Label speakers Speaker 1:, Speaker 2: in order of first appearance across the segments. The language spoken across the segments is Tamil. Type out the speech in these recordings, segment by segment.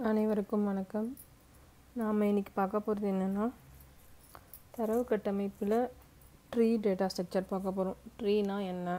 Speaker 1: அனைவருக்கும் வணக்கம் நாம் இன்னைக்கு பார்க்க போகிறது என்னென்னா தரவு கட்டமைப்பில் ட்ரீ டேட்டா ஸ்ட்ரக்சர் பார்க்க போகிறோம் ட்ரீனா என்ன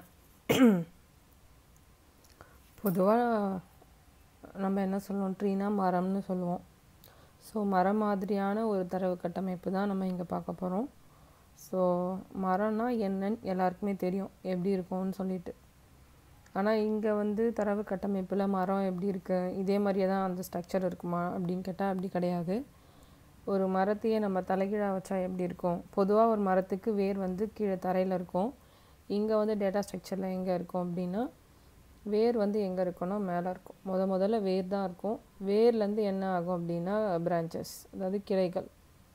Speaker 1: பொதுவாக நம்ம என்ன சொல்லுவோம் ட்ரீனா மரம்னு சொல்லுவோம் ஸோ மரம் மாதிரியான ஒரு தரவு கட்டமைப்பு தான் நம்ம இங்கே பார்க்க போகிறோம் ஸோ மரம்னா என்னன்னு எல்லாருக்குமே தெரியும் எப்படி இருக்கும்னு சொல்லிட்டு ஆனால் இங்கே வந்து தரவு கட்டமைப்பில் மரம் எப்படி இருக்கு இதே மாதிரியே தான் அந்த ஸ்ட்ரக்சர் இருக்குமா அப்படின்னு கேட்டால் அப்படி கிடையாது ஒரு மரத்தையே நம்ம தலைகீழாக வச்சா எப்படி இருக்கும் பொதுவாக ஒரு மரத்துக்கு வேர் வந்து கீழே தரையில் இருக்கும் இங்கே வந்து டேட்டா ஸ்ட்ரக்சரில் எங்கே இருக்கும் அப்படின்னா வேர் வந்து எங்கே இருக்குன்னா மேலே இருக்கும் முத முதல்ல வேர் தான் இருக்கும் வேர்லேருந்து என்ன ஆகும் அப்படின்னா பிரான்ச்சஸ் அதாவது கிளைகள்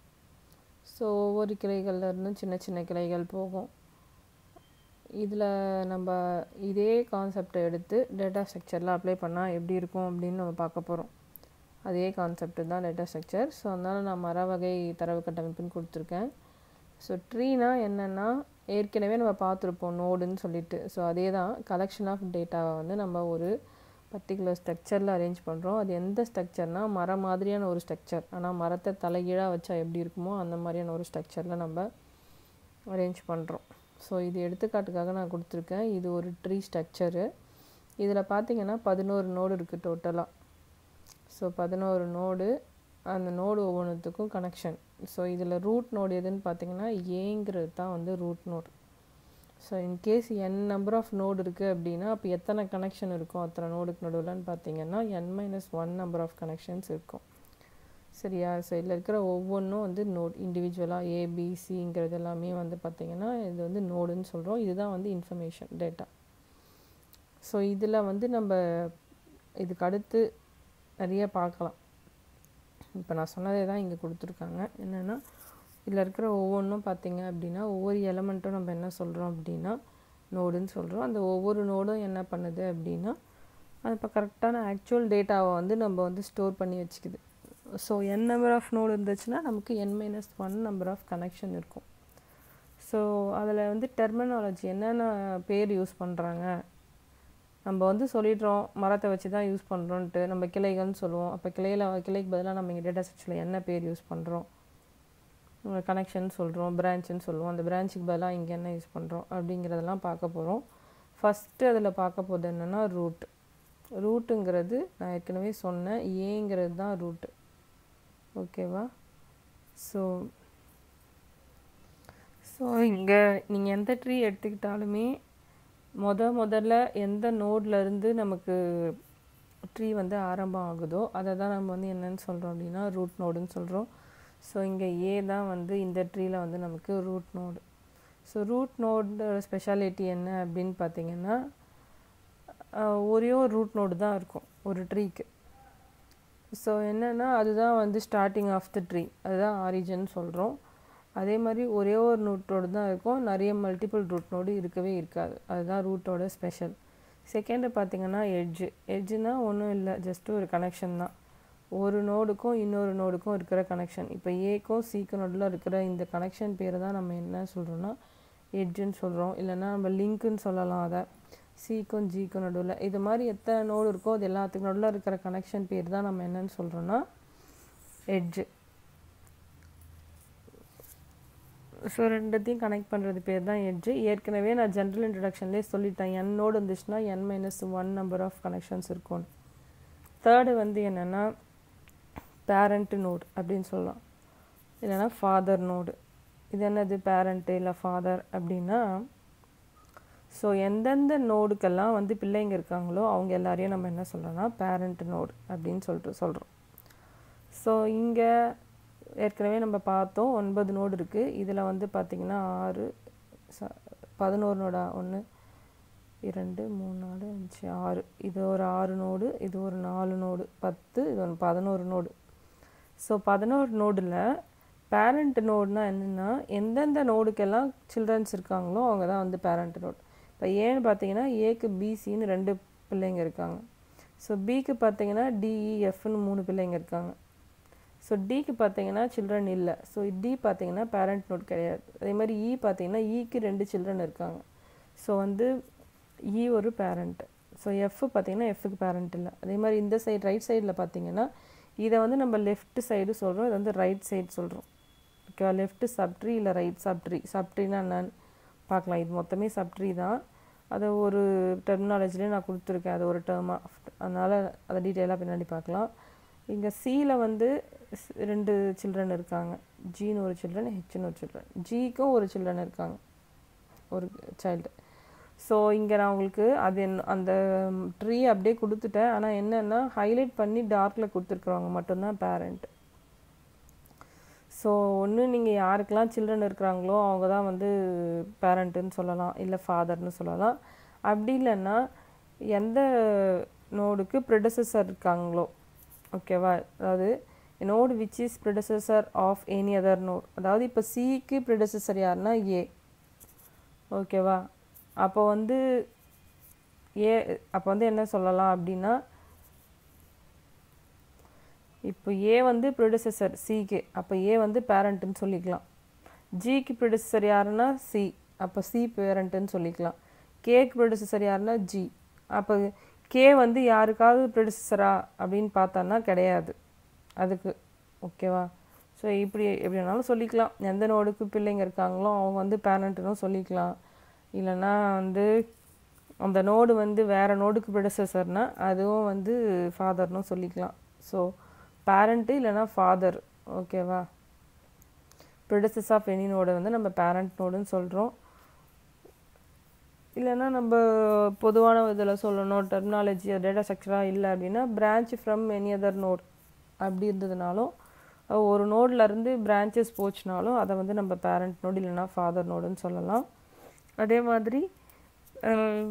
Speaker 1: ஸோ ஒவ்வொரு கிளைகள்ல இருந்தும் சின்ன சின்ன கிளைகள் போகும் இதில் நம்ம இதே கான்செப்டை எடுத்து டேட்டா ஸ்ட்ரக்சரில் அப்ளை பண்ணால் எப்படி இருக்கும் அப்படின்னு நம்ம பார்க்க போகிறோம் அதே கான்செப்ட் தான் டேட்டா ஸ்ட்ரக்சர் ஸோ அதனால் நான் மர வகை தரவு கட்டமைப்புன்னு கொடுத்துருக்கேன் ஸோ ட்ரீனா என்னென்னா ஏற்கனவே நம்ம பார்த்துருப்போம் நோடுன்னு சொல்லிட்டு ஸோ அதே தான் கலெக்ஷன் ஆஃப் டேட்டாவை வந்து நம்ம ஒரு பர்டிகுலர் ஸ்ட்ரக்சரில் அரேஞ்ச் பண்ணுறோம் அது எந்த ஸ்ட்ரக்சர்னால் மரம் மாதிரியான ஒரு ஸ்ட்ரக்சர் ஆனால் மரத்தை தலைகீழாக வச்சா எப்படி இருக்குமோ அந்த மாதிரியான ஒரு ஸ்ட்ரக்சரில் நம்ம அரேஞ்ச் பண்ணுறோம் ஸோ இது எடுத்துக்காட்டுக்காக நான் கொடுத்துருக்கேன் இது ஒரு ட்ரீ ஸ்ட்ரக்சரு இதில் பார்த்தீங்கன்னா பதினோரு நோடு இருக்குது டோட்டலாக ஸோ பதினோரு நோடு அந்த நோடு ஒவ்வொன்றுத்துக்கும் கனெக்ஷன் ஸோ இதில் ரூட் நோடு எதுன்னு பார்த்தீங்கன்னா ஏங்கிறது தான் வந்து root node so in case N number of node இருக்குது அப்படின்னா அப்போ எத்தனை கனெக்ஷன் இருக்கும் அத்தனை நோடுக்கு நடுவில்னு பார்த்தீங்கன்னா N minus one number of connections இருக்கும் சரியா ஸோ இதில் இருக்கிற ஒவ்வொன்றும் வந்து நோட் இண்டிவிஜுவலாக ஏபிசிங்கிறது எல்லாமே வந்து பார்த்திங்கன்னா இது வந்து நோடுன்னு சொல்கிறோம் இதுதான் வந்து இன்ஃபர்மேஷன் டேட்டா ஸோ இதில் வந்து நம்ம இதுக்கு அடுத்து நிறைய பார்க்கலாம் இப்போ நான் சொன்னதே தான் இங்கே கொடுத்துருக்காங்க என்னென்னா இதில் இருக்கிற ஒவ்வொன்றும் பார்த்திங்க அப்படின்னா ஒவ்வொரு எலமெண்ட்டும் நம்ம என்ன சொல்கிறோம் அப்படின்னா நோடுன்னு சொல்கிறோம் அந்த ஒவ்வொரு நோடும் என்ன பண்ணுது அப்படின்னா அது இப்போ கரெக்டான ஆக்சுவல் டேட்டாவை வந்து நம்ம வந்து ஸ்டோர் பண்ணி வச்சுக்குது so N number of node இருந்துச்சுன்னா நமக்கு N minus one number of connection இருக்கும் ஸோ அதில் வந்து டெர்மினாலஜி என்னென்ன பேர் யூஸ் பண்ணுறாங்க நம்ம வந்து சொல்லிடுறோம் மரத்தை வச்சு தான் யூஸ் பண்ணுறோன்ட்டு நம்ம கிளைகள்னு சொல்லுவோம் அப்போ கிளையில் கிளைக்கு பதிலாக நம்ம இங்கே டேட்டா செக்ஷனில் என்ன பேர் யூஸ் பண்ணுறோம் கனெக்ஷன் சொல்கிறோம் பிரான்ச்சுன்னு சொல்லுவோம் அந்த பிரான்ச்சுக்கு பதிலாக இங்கே என்ன யூஸ் பண்ணுறோம் அப்படிங்கிறதெல்லாம் பார்க்க போகிறோம் ஃபஸ்ட்டு அதில் பார்க்க போகிறது என்னென்னா ரூட் ரூட்டுங்கிறது நான் ஏற்கனவே சொன்னேன் ஏங்கிறது தான் ரூட்டு ஓகேவா ஸோ ஸோ இங்கே நீங்கள் எந்த ட்ரீ எடுத்துக்கிட்டாலுமே முத முதல்ல எந்த நோட்லேருந்து நமக்கு ட்ரீ வந்து ஆரம்பம் ஆகுதோ அதை தான் நம்ம வந்து என்னன்னு சொல்கிறோம் அப்படின்னா ரூட் நோடுன்னு சொல்கிறோம் ஸோ இங்கே ஏ தான் வந்து இந்த ட்ரீயில் வந்து நமக்கு ரூட் நோடு ஸோ ரூட் நோடோட ஸ்பெஷாலிட்டி என்ன அப்படின்னு பார்த்தீங்கன்னா ஒரே ஒரு ரூட் நோடு தான் இருக்கும் ஒரு ட்ரீக்கு ஸோ என்னென்னா அதுதான் வந்து ஸ்டார்டிங் ஆஃப் த ட்ரீ அதுதான் ஆரிஜன் சொல்கிறோம் அதே மாதிரி ஒரே ஒரு ரூட் நோடு தான் இருக்கும் நிறைய மல்டிபிள் ரூட் நோடு இருக்கவே இருக்காது அதுதான் ரூட்டோட ஸ்பெஷல் செகண்டு பார்த்திங்கன்னா எட்ஜு எட்ஜுனா ஒன்றும் இல்லை ஜஸ்ட்டு ஒரு கனெக்ஷன் தான் ஒரு நோடுக்கும் இன்னொரு நோடுக்கும் இருக்கிற கனெக்ஷன் இப்போ ஏக்கும் சிக்கு நோடில் இருக்கிற இந்த கனெக்ஷன் பேர் தான் நம்ம என்ன சொல்கிறோன்னா எட்ஜுன்னு சொல்கிறோம் இல்லைன்னா நம்ம லிங்க்குன்னு சொல்லலாம் அதை சிக்கும் ஜிக்கும் நடுவில் இது மாதிரி எத்தனை நோடு இருக்கோ அது எல்லாத்துக்கும் நடுவில் இருக்கிற கனெக்ஷன் பேர் தான் நம்ம என்னன்னு சொல்கிறோன்னா எட்ஜு ஸோ ரெண்டுத்தையும் கனெக்ட் பண்ணுறது பேர் தான் எட்ஜு ஏற்கனவே நான் ஜென்ரல் இன்ட்ரடக்ஷன்லேயே சொல்லிட்டேன் என் நோடு இருந்துச்சுன்னா N minus one number of connections இருக்கும் தேர்டு வந்து என்னென்னா பேரண்ட்டு நோடு அப்படின்னு சொல்லலாம் இல்லைன்னா ஃபாதர் நோடு இது என்னது பேரண்ட்டு இல்லை ஃபாதர் அப்படின்னா ஸோ எந்தெந்த நோடுக்கெல்லாம் வந்து பிள்ளைங்க இருக்காங்களோ அவங்க எல்லாரையும் நம்ம என்ன சொல்கிறோன்னா பேரண்ட் நோடு அப்படின்னு சொல்லிட்டு சொல்கிறோம் ஸோ இங்கே ஏற்கனவே நம்ம பார்த்தோம் ஒன்பது நோடு இருக்குது இதில் வந்து பார்த்திங்கன்னா ஆறு ச பதினோரு நோடா ஒன்று இரண்டு மூணு நாலு அஞ்சு ஆறு இது ஒரு ஆறு நோடு இது ஒரு நாலு நோடு பத்து இது ஒன்று பதினோரு நோடு ஸோ பதினோரு நோடில் பேரண்ட் நோடுனா என்னென்னா எந்தெந்த நோடுக்கெல்லாம் சில்ட்ரன்ஸ் இருக்காங்களோ அவங்க தான் வந்து பேரண்ட் நோடு இப்போ ஏன்னு பார்த்தீங்கன்னா ஏக்கு பிசின்னு ரெண்டு பிள்ளைங்க இருக்காங்க ஸோ பிக்கு பார்த்தீங்கன்னா டிஇஎஃப்னு மூணு பிள்ளைங்க இருக்காங்க ஸோ டிக்கு பார்த்தீங்கன்னா சில்ட்ரன் இல்லை ஸோ டி பார்த்தீங்கன்னா பேரண்ட் நோட் கிடையாது அதே மாதிரி இ பார்த்தீங்கன்னா இக்கு ரெண்டு சில்ட்ரன் இருக்காங்க ஸோ வந்து இ ஒரு பேரண்ட்டு ஸோ எஃப் பார்த்தீங்கன்னா எஃப்க்கு பேரண்ட் இல்லை அதே மாதிரி இந்த சைடு ரைட் சைடில் பார்த்தீங்கன்னா இதை வந்து நம்ம லெஃப்ட் சைடு சொல்கிறோம் இது வந்து ரைட் சைடு சொல்கிறோம் ஓகேவா லெஃப்ட் சப்ட்ரி இல்லை ரைட் சப்ட்ரி சப்ட்ரினா என்னன்னு பார்க்கலாம் இது மொத்தமே சப்ட்ரி தான் அதை ஒரு டெர்மினாலஜிலே நான் கொடுத்துருக்கேன் அது ஒரு டேர்மாக அதனால் அதை டீட்டெயிலாக பின்னாடி பார்க்கலாம் இங்கே சியில் வந்து ஸ்- ரெண்டு சில்ட்ரன் இருக்காங்க ஜின்னு ஒரு சில்ட்ரன் ஹெச்னு ஒரு சில்ட்ரன் ஜிக்கும் ஒரு சில்ட்ரன் இருக்காங்க ஒரு சைல்டு ஸோ இங்கே நான் உங்களுக்கு அது என் அந்த ட்ரீ அப்படியே கொடுத்துட்டேன் ஆனால் என்னென்னா ஹைலைட் பண்ணி டார்க்கில் கொடுத்துருக்குறவங்க மட்டும்தான் பேரண்ட் ஸோ ஒன்று நீங்கள் யாருக்கெல்லாம் சில்ட்ரன் இருக்கிறாங்களோ அவங்க தான் வந்து பேரண்ட்டுன்னு சொல்லலாம் இல்லை ஃபாதர்னு சொல்லலாம் அப்படி இல்லைன்னா எந்த நோடுக்கு ப்ரெடசஸர் இருக்காங்களோ ஓகேவா அதாவது node which is predecessor of any other node அதாவது இப்போ சிக்கு ப்ரெடசஸர் யாருன்னா ஏ ஓகேவா அப்போ வந்து ஏ அப்போ வந்து என்ன சொல்லலாம் அப்படின்னா இப்போ ஏ வந்து ப்ரொடியூசர் சிக்கு அப்போ ஏ வந்து பேரண்ட்டுன்னு சொல்லிக்கலாம் ஜிக்கு ப்ரொடியூசர் யாருன்னா சி அப்போ சி பேரண்ட்டுன்னு சொல்லிக்கலாம் கேக்கு ப்ரொடியூசர் யாருன்னா ஜி அப்போ கே வந்து யாருக்காவது ப்ரொடியூசரா அப்படின்னு பார்த்தோன்னா கிடையாது அதுக்கு ஓகேவா ஸோ இப்படி எப்படி வேணாலும் சொல்லிக்கலாம் எந்த நோடுக்கு பிள்ளைங்க இருக்காங்களோ அவங்க வந்து பேரண்ட்டுன்னு சொல்லிக்கலாம் இல்லைன்னா வந்து அந்த நோடு வந்து வேறு நோடுக்கு ப்ரெடசஸர்னா அதுவும் வந்து ஃபாதர்னும் சொல்லிக்கலாம் ஸோ பேரண்ட்டு இல்லைன்னா ஃபாதர் ஓகேவா ப்ரெடசஸ் ஆஃப் எனி நோடை வந்து நம்ம பேரண்ட் நோடுன்னு சொல்கிறோம் இல்லைன்னா நம்ம பொதுவான இதில் சொல்லணும் டெர்மினாலஜி டேட்டா ஸ்ட்ரக்சராக இல்லை அப்படின்னா branch from any other node அப்படி இருந்ததுனாலும் அஹ் ஒரு நோட்ல இருந்து பிரான்ச்சஸ் போச்சுனாலும் அதை வந்து நம்ம பேரண்ட் நோடு இல்லைன்னா ஃபாதர் நோடுன்னு சொல்லலாம் அதே மாதிரி அஹ்,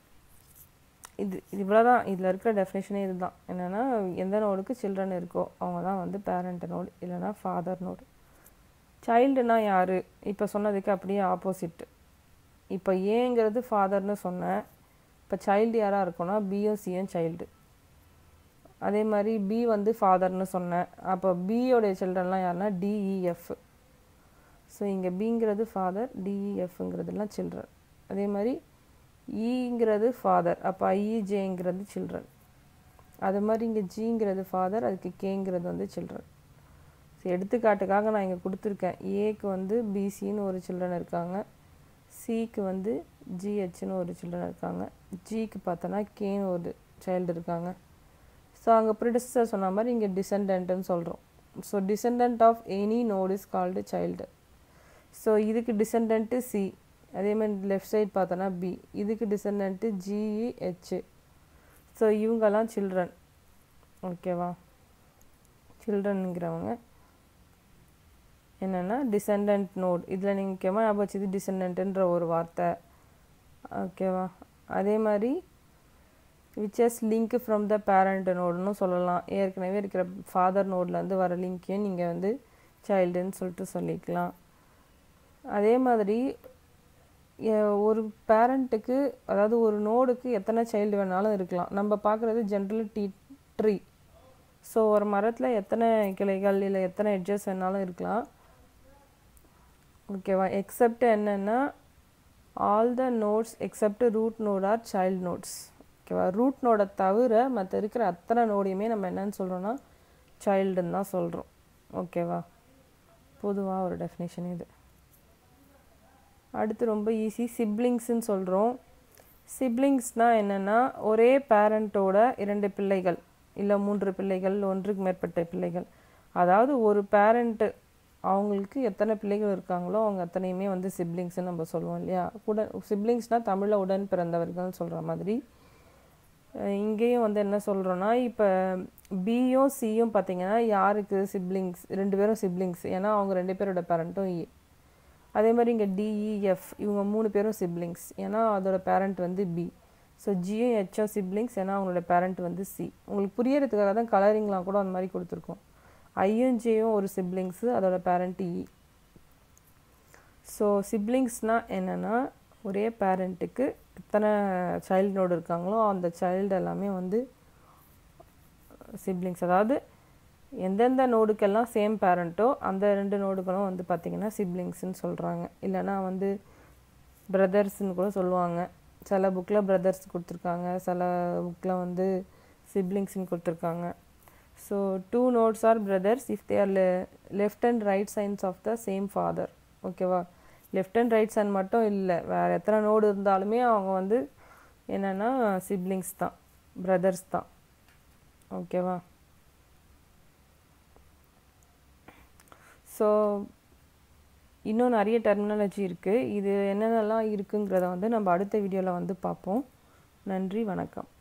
Speaker 1: இது இது இவ்வளோதான் இதில் இருக்கிற டெஃபினேஷனே இதுதான் என்னென்னா எந்த நோடுக்கு சில்ட்ரன் இருக்கோ அவங்க தான் வந்து பேரண்ட் நோடு இல்லைன்னா ஃபாதர் நோடு சைல்டுனா யார் இப்போ சொன்னதுக்கு அப்படியே ஆப்போசிட் இப்போ ஏங்கிறது ஃபாதர்னு சொன்னேன் இப்போ சைல்டு யாராக இருக்கும்னா பியும் சியும் சைல்டு அதே மாதிரி பி வந்து ஃபாதர்னு சொன்னேன் அப்போ பியோடைய சில்ட்ரன்லாம் யாருன்னா டிஇஎஃப் ஸோ இங்கே பிங்கிறது ஃபாதர் டிஇஎஃப்ங்கிறதுலாம் சில்ட்ரன் அதே மாதிரி ஈங்கிறது ஃபாதர் அப்போ ஐஇஜேங்கிறது சில்ட்ரன் அது மாதிரி இங்கே ஜிங்கிறது ஃபாதர் அதுக்கு கேங்கிறது வந்து சில்ட்ரன் ஸோ எடுத்துக்காட்டுக்காக நான் இங்கே கொடுத்துருக்கேன் ஏக்கு வந்து பிசின்னு ஒரு சில்ட்ரன் இருக்காங்க சிக்கு வந்து ஜிஹெச்னு ஒரு சில்ட்ரன் இருக்காங்க ஜிக்கு பார்த்தோன்னா கேன்னு ஒரு சைல்டு இருக்காங்க ஸோ அங்கே ப்ரிடிசர் சொன்ன மாதிரி இங்கே டிசெண்டன்ட்னு சொல்கிறோம் so descendant of any node is called child so இதுக்கு டிசெண்டன்ட்டு சி அதே மாதிரி லெஃப்ட் சைடு பார்த்தோன்னா பி இதுக்கு டிசெண்டன்ட்டு ஜிஇஹெச் ஸோ இவங்கெல்லாம் சில்ட்ரன் ஓகேவா சில்ட்ரனுங்கிறவங்க என்னென்னா டிசெண்டன்ட் நோட் இதில் நீங்கள் முக்கியமாக ஞாபகம் வச்சது டிசெண்டன்ட்டுன்ற ஒரு வார்த்தை ஓகேவா அதே மாதிரி which is link from the parent நோடுன்னு சொல்லலாம் ஏற்கனவே இருக்கிற ஃபாதர் நோட்லேருந்து வர லிங்க்கையும் நீங்கள் வந்து சைல்டுன்னு சொல்லிட்டு சொல்லிக்கலாம் அதே மாதிரி எ- ஒரு பேரண்ட்டுக்கு அதாவது ஒரு நோடுக்கு எத்தனை சைல்டு வேணாலும் இருக்கலாம் நம்ம பார்க்குறது ஜென்ரல் டீ ட்ரீ ஸோ ஒரு மரத்தில் எத்தனை கிளைகள் இல்லை எத்தனை எட்ஜஸ் வேணாலும் இருக்கலாம் ஓகேவா எக்ஸப்ட் என்னென்னா all the nodes except root node are child nodes ஓகேவா ரூட் நோடை தவிர மற்ற இருக்கிற அத்தனை நோடையுமே நம்ம என்னன்னு சொல்கிறோன்னா சைல்டுன்னு தான் சொல்கிறோம் ஓகேவா பொதுவாக ஒரு டெஃபினேஷன் இது அடுத்து ரொம்ப ஈஸி சிப்ளிங்ஸ்ன்னு சொல்கிறோம் சிப்ளிங்ஸ்னால் என்னென்னா ஒரே பேரண்ட்டோட இரண்டு பிள்ளைகள் இல்லை மூன்று பிள்ளைகள் ஒன்றுக்கு மேற்பட்ட பிள்ளைகள் அதாவது ஒரு பேரண்ட்டு அவங்களுக்கு எத்தனை பிள்ளைகள் இருக்காங்களோ அவங்க அத்தனையுமே வந்து சிப்ளிங்ஸ்னு நம்ம சொல்லுவோம் இல்லையா உடன் சிப்ளிங்ஸ்னால் தமிழில் உடன் பிறந்தவர்கள்னு சொல்கிற மாதிரி அஹ் இங்கேயும் வந்து என்ன சொல்கிறோன்னா இப்போ பியும் சியும் பார்த்தீங்கன்னா யாருக்கு சிப்ளிங்ஸ் ரெண்டு பேரும் சிப்ளிங்ஸ் ஏன்னா அவங்க ரெண்டு பேரோட பேரண்ட்டும் ஏ அதே மாதிரி இங்கே டிஇஎஃப் இவங்க மூணு பேரும் சிப்ளிங்ஸ் ஏன்னா அதோட பேரண்ட் வந்து பி ஸோ ஜியும் ஹெச்சும் சிப்ளிங்ஸ் ஏன்னா அவங்களோட பேரண்ட் வந்து சி உங்களுக்கு புரியறதுக்காக தான் கலரிங்லாம் கூட அந்த மாதிரி கொடுத்துருக்கோம் ஐயும் ஜேயும் ஒரு சிப்ளிங்ஸு அதோட பேரண்ட் இ ஸோ சிப்ளிங்ஸ்னால் என்னென்னா ஒரே பேரண்ட்டுக்கு எத்தனை சைல்டு நோடு இருக்காங்களோ அந்த சைல்டு எல்லாமே வந்து சிப்ளிங்ஸ் அதாவது எந்தெந்த நோடுக்கெல்லாம் சேம் பேரண்ட்டோ அந்த ரெண்டு நோடுகளும் வந்து பார்த்திங்கன்னா சிப்ளிங்ஸ்னு சொல்கிறாங்க இல்லைன்னா வந்து பிரதர்ஸ்னு கூட சொல்லுவாங்க சில புக்கில் பிரதர்ஸ் கொடுத்துருக்காங்க சில புக்கில் வந்து சிப்ளிங்ஸ்னு கொடுத்துருக்காங்க so two nodes are brothers if they are left and right sons of the same father ஓகேவா லெஃப்ட் அண்ட் ரைட் சைன் மட்டும் இல்லை வேறு எத்தனை நோடு இருந்தாலுமே அவங்க வந்து என்னென்னா சிப்ளிங்ஸ் தான் பிரதர்ஸ் தான் ஓகேவா ஸோ இன்னும் நிறைய டெர்மினாலஜி இருக்குது இது என்னென்னலாம் இருக்குங்கிறத வந்து நம்ம அடுத்த வீடியோவில் வந்து பார்ப்போம் நன்றி வணக்கம்